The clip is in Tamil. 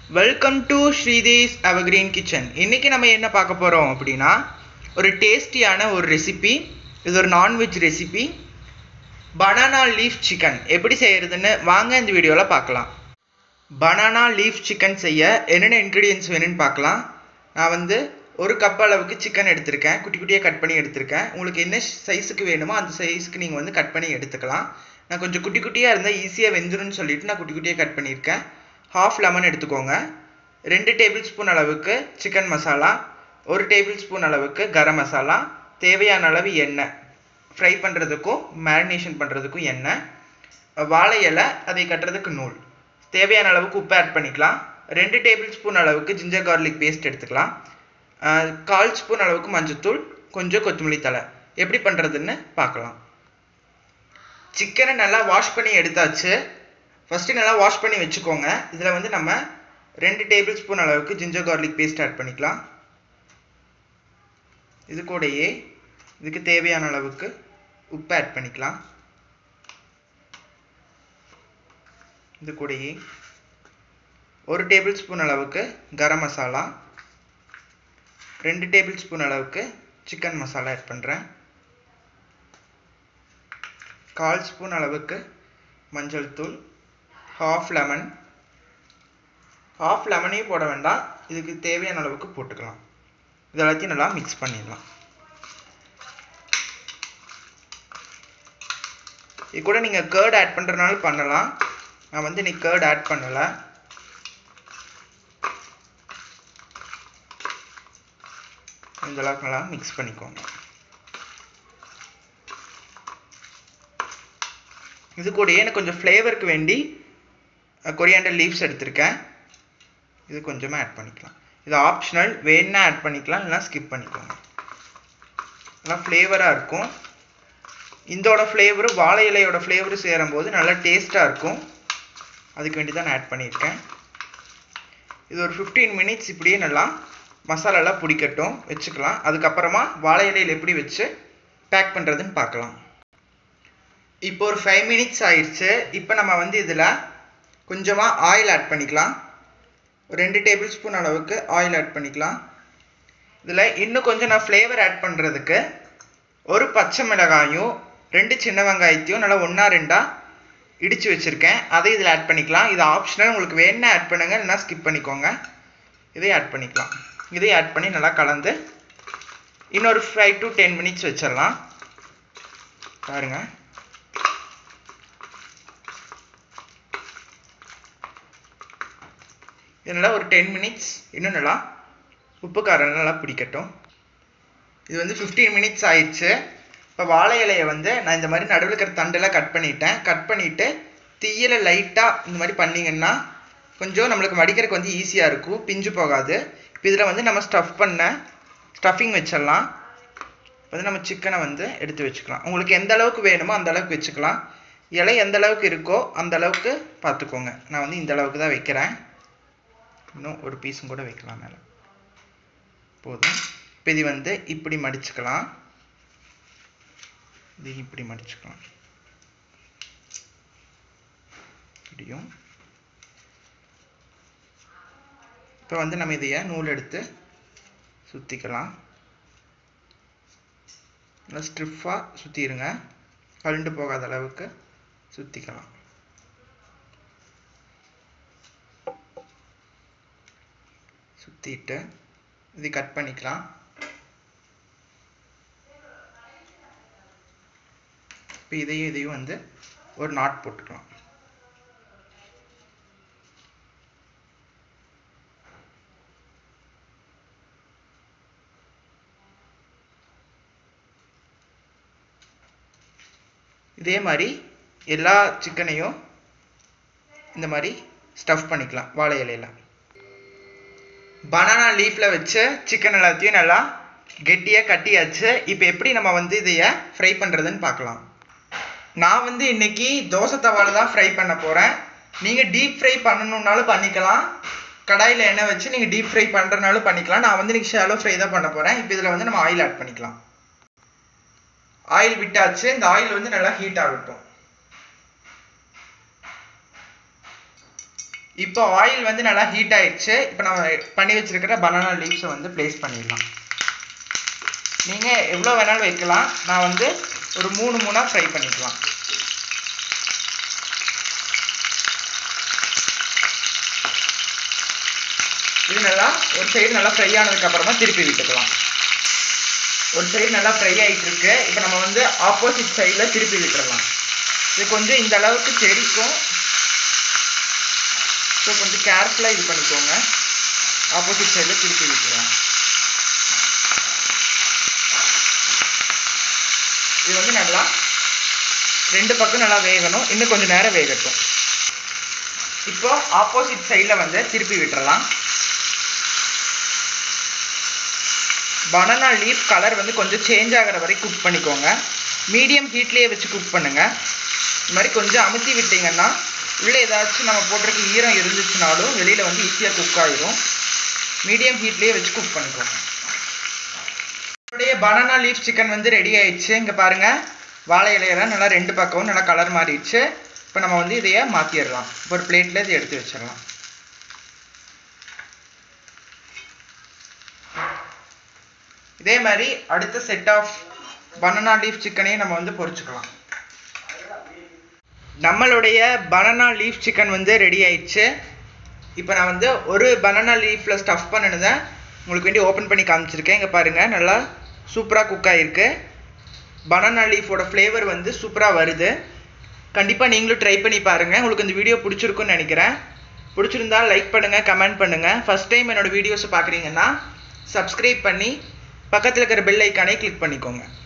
வெல்கம் டு ஸ்ரீதேஸ் அவர்கிரீன் கிச்சன் இன்னைக்கு நம்ம என்ன பார்க்க போகிறோம் அப்படின்னா ஒரு டேஸ்டியான ஒரு ரெசிபி இது ஒரு non veg recipe banana leaf chicken எப்படி செய்யறதுன்னு வாங்க இந்த வீடியோவில் பார்க்கலாம் பனானா லீஃப் சிக்கன் செய்ய என்னென்ன இன்க்ரீடியன்ஸ் வேணும்னு பார்க்கலாம் நான் வந்து ஒரு கப் அளவுக்கு சிக்கன் எடுத்திருக்கேன் குட்டி குட்டியாக கட் பண்ணி எடுத்திருக்கேன் உங்களுக்கு என்ன சைஸுக்கு வேணுமோ அந்த சைஸுக்கு நீங்கள் வந்து கட் பண்ணி எடுத்துக்கலாம் நான் கொஞ்சம் குட்டி குட்டியாக இருந்தால் ஈஸியாக வெந்துரும்னு சொல்லிட்டு நான் குட்டி குட்டியாக கட் பண்ணியிருக்கேன் ஹாஃப் லெமன் எடுத்துக்கோங்க ரெண்டு டேபிள் ஸ்பூன் அளவுக்கு சிக்கன் மசாலா ஒரு டேபிள் ஸ்பூன் அளவுக்கு கரம் மசாலா தேவையான அளவு எண்ணெய் ஃப்ரை பண்ணுறதுக்கும் மேரினேஷன் பண்ணுறதுக்கும் எண்ணெய் வாழை இலை அதை கட்டுறதுக்கு நூல் தேவையான அளவுக்கு உப்பு ஆட் பண்ணிக்கலாம் ரெண்டு டேபிள் ஸ்பூன் அளவுக்கு ஜிஞ்சர் கார்லிக் பேஸ்ட் எடுத்துக்கலாம் ஆஹ் கால் ஸ்பூன் அளவுக்கு மஞ்சத்தூள் கொஞ்சம் கொத்தமல்லி தழை எப்படி பண்ணுறதுன்னு பார்க்கலாம் சிக்கனை நல்லா வாஷ் பண்ணி எடுத்தாச்சு ஃபஸ்ட்டு நல்லா வாஷ் பண்ணி வச்சுக்கோங்க இதில் வந்து நம்ம ரெண்டு டேபிள் ஸ்பூன் அளவுக்கு ஜிஞ்சர் கார்லிக் பேஸ்ட் ஆட் பண்ணிக்கலாம் இது கூடயே இதுக்கு தேவையான அளவுக்கு உப்பு ஆட் பண்ணிக்கலாம் இது கூடயே ஒரு டேபிள் ஸ்பூன் அளவுக்கு கரம் மசாலா ரெண்டு டேபிள் ஸ்பூன் அளவுக்கு சிக்கன் மசாலா ஆட் பண்ணுறேன் கால் ஸ்பூன் அளவுக்கு மஞ்சள் தூள் ஹாஃப் லெமன் ஹாஃப் லெமனையும் போட வேண்டாம் இதுக்கு தேவையான அளவுக்கு போட்டுக்கலாம் இது எல்லாத்தையும் நல்லா மிக்ஸ் பண்ணிடலாம் இது கூட நீங்கள் கேர்ட் ஆட் பண்ணுறதுனாலும் பண்ணலாம் நான் வந்து இன்னைக்கு கேர்ட் ஆட் பண்ணலை இந்த அளவுக்கு நல்லா மிக்ஸ் பண்ணிக்கோங்க இது கூடயே எனக்கு கொஞ்சம் ஃப்ளேவருக்கு வேண்டி கொரியாண்டர் லீவ்ஸ் எடுத்திருக்கேன் இது கொஞ்சமாக ஆட் பண்ணிக்கலாம் இது ஆப்ஷனல் வேணுன்னா ஆட் பண்ணிக்கலாம் இல்லைனா ஸ்கிப் பண்ணிக்கோங்க நல்லா ஃப்ளேவராக இருக்கும் இதோட ஃப்ளேவரு வாழை இலையோட ஃப்ளேவரு சேரும்போது நல்லா டேஸ்ட்டாக இருக்கும் அதுக்கு வேண்டி தான் நான் ஆட் பண்ணியிருக்கேன் இது ஒரு ஃபிஃப்டீன் மினிட்ஸ் இப்படியே நல்லா மசாலாலாம் பிடிக்கட்டும் வச்சுக்கலாம் அதுக்கப்புறமா வாழை இலையில் எப்படி வச்சு பேக் பண்ணுறதுன்னு பார்க்கலாம் இப்போ ஒரு ஃபைவ் மினிட்ஸ் ஆயிடுச்சு இப்போ நம்ம வந்து இதில் கொஞ்சமாக ஆயில் ஆட் பண்ணிக்கலாம் ஒரு ரெண்டு டேபிள் ஸ்பூன் அளவுக்கு ஆயில் ஆட் பண்ணிக்கலாம் இதில் இன்னும் கொஞ்சம் நான் ஃப்ளேவர் ஆட் பண்ணுறதுக்கு ஒரு பச்சை மிளகாயும் ரெண்டு சின்ன வெங்காயத்தையும் நல்லா ஒன்றா ரெண்டாக இடித்து வச்சுருக்கேன் அதை இதில் ஆட் பண்ணிக்கலாம் இது ஆப்ஷனல் உங்களுக்கு வேணா ஆட் பண்ணுங்கள் இல்லைனா ஸ்கிப் பண்ணிக்கோங்க இதையும் ஆட் பண்ணிக்கலாம் இதையும் ஆட் பண்ணி நல்லா கலந்து இன்னொரு ஃபைவ் டு டென் மினிட்ஸ் வச்சிடலாம் பாருங்க இதனால் ஒரு டென் மினிட்ஸ் இன்னும் நல்லா உப்பு காரம் நல்லா பிடிக்கட்டும் இது வந்து ஃபிஃப்டீன் மினிட்ஸ் ஆயிடுச்சு இப்போ வாழை இலையை வந்து நான் இந்த மாதிரி நடுவில் இருக்கிற தண்டெல்லாம் கட் பண்ணிட்டேன் கட் பண்ணிவிட்டு தீயில லைட்டாக இந்த மாதிரி பண்ணிங்கன்னா கொஞ்சம் நம்மளுக்கு மடிக்கிறதுக்கு வந்து ஈஸியாக இருக்கும் பிஞ்சு போகாது இப்போ இதில் வந்து நம்ம ஸ்டஃப் பண்ண ஸ்டஃபிங் வச்சிடலாம் வந்து நம்ம சிக்கனை வந்து எடுத்து வச்சுக்கலாம் உங்களுக்கு எந்த அளவுக்கு வேணுமோ அந்த அளவுக்கு வச்சுக்கலாம் இலை எந்த அளவுக்கு இருக்கோ அந்த அளவுக்கு பார்த்துக்கோங்க நான் வந்து இந்த அளவுக்கு தான் வைக்கிறேன் இன்னும் ஒரு பீஸும் கூட வைக்கலாம் மேலே போதும் இப்போ இது வந்து இப்படி மடிச்சுக்கலாம் இது இப்படி மடிச்சுக்கலாம் இப்படியும் இப்போ வந்து நம்ம இதைய நூல் எடுத்து சுற்றிக்கலாம் நல்லா ஸ்ட்ரிஃபாக சுற்றிடுங்க கழுண்டு போகாத அளவுக்கு சுற்றிக்கலாம் சுற்றிட்டு இது கட் பண்ணிக்கலாம் இப்போ இதையும் இதையும் வந்து ஒரு நாட் போட்டுக்கலாம் இதே மாதிரி எல்லா சிக்கனையும் இந்த மாதிரி ஸ்டஃப் பண்ணிக்கலாம் வாழை இலையில பனானா லீஃப்ல வச்சு சிக்கன் எல்லாத்தையும் நல்லா கெட்டியாக கட்டியாச்சு இப்போ எப்படி நம்ம வந்து இதைய ஃப்ரை பண்ணுறதுன்னு பார்க்கலாம் நான் வந்து இன்னைக்கு தோசை தவால தான் ஃப்ரை பண்ண போகிறேன் நீங்கள் டீப் ஃப்ரை பண்ணணுன்னாலும் பண்ணிக்கலாம் கடாயில் எண்ணெய் வச்சு நீங்கள் டீப் ஃப்ரை பண்ணுறனாலும் பண்ணிக்கலாம் நான் வந்து இன்னைக்கு ஷாலோ ஃப்ரை தான் பண்ண போகிறேன் இப்போ இதில் வந்து நம்ம ஆயில் ஆட் பண்ணிக்கலாம் ஆயில் விட்டாச்சு இந்த ஆயில் வந்து நல்லா ஹீட் ஆகட்டும் இப்போ ஆயில் வந்து நல்லா ஹீட் ஆயிடுச்சு இப்போ நம்ம பண்ணி வச்சிருக்கிற பனானா லீவ்ஸை வந்து ப்ளேஸ் பண்ணிடலாம் நீங்கள் எவ்வளோ வேணாலும் வைக்கலாம் நான் வந்து ஒரு மூணு மூணாக ஃப்ரை பண்ணிக்கலாம் இது நல்லா ஒரு சைடு நல்லா ஃப்ரை ஆனதுக்கு அப்புறமா திருப்பி விட்டுக்கலாம் ஒரு சைடு நல்லா ஃப்ரை ஆகிட்டு இருக்கு இப்போ நம்ம வந்து ஆப்போசிட் சைடில் திருப்பி விட்டுறலாம் இது கொஞ்சம் இந்த அளவுக்கு தெரிக்கும் ஸோ கொஞ்சம் கேர்ஃபுல்லாக இது பண்ணிக்கோங்க ஆப்போசிட் சைடில் திருப்பி விட்டுறலாம் இது வந்து நல்லா ரெண்டு பக்கம் நல்லா வேகணும் இன்னும் கொஞ்சம் நேரம் வேகட்டும் இப்போ ஆப்போசிட் சைடில் வந்து திருப்பி விட்டுறலாம் பனானா லீஃப் கலர் வந்து கொஞ்சம் சேஞ்ச் ஆகிற வரைக்கும் குக் பண்ணிக்கோங்க மீடியம் ஹீட்லேயே வச்சு குக் பண்ணுங்கள் இந்த மாதிரி கொஞ்சம் அமுத்தி விட்டிங்கன்னா உள்ளே ஏதாச்சும் நம்ம போட்டிருக்க ஈரம் இருந்துச்சுனாலும் வெளியில் வந்து ஈஸியாக குக் ஆகிடும் மீடியம் ஹீட்லேயே வச்சு குக் பண்ணிக்கோங்க நம்மளுடைய பனானா லீஃப் சிக்கன் வந்து ரெடி ஆயிடுச்சு இங்கே பாருங்கள் வாழை இலையெல்லாம் நல்லா ரெண்டு பக்கமும் நல்லா கலர் மாறிடுச்சு இப்போ நம்ம வந்து இதையே மாற்றிடலாம் இப்போ ஒரு பிளேட்டில் இதை எடுத்து வச்சிடலாம் இதே மாதிரி அடுத்த செட் ஆஃப் பனானா லீஃப் சிக்கனையும் நம்ம வந்து பொரிச்சுக்கலாம் நம்மளுடைய பனானா லீஃப் சிக்கன் வந்து ரெடி ஆயிடுச்சு இப்போ நான் வந்து ஒரு பனானா லீஃப்பில் ஸ்டஃப் பண்ணினதை உங்களுக்கு வேண்டி ஓப்பன் பண்ணி காமிச்சிருக்கேன் இங்கே பாருங்கள் நல்லா சூப்பராக குக் ஆகிருக்கு பனானா லீஃபோட ஃப்ளேவர் வந்து சூப்பராக வருது கண்டிப்பாக நீங்களும் ட்ரை பண்ணி பாருங்கள் உங்களுக்கு இந்த வீடியோ பிடிச்சிருக்குன்னு நினைக்கிறேன் பிடிச்சிருந்தா லைக் பண்ணுங்கள் கமெண்ட் பண்ணுங்கள் ஃபஸ்ட் டைம் என்னோடய வீடியோஸை பார்க்குறீங்கன்னா சப்ஸ்கிரைப் பண்ணி பக்கத்தில் இருக்கிற பெல் ஐக்கானே கிளிக் பண்ணிக்கோங்க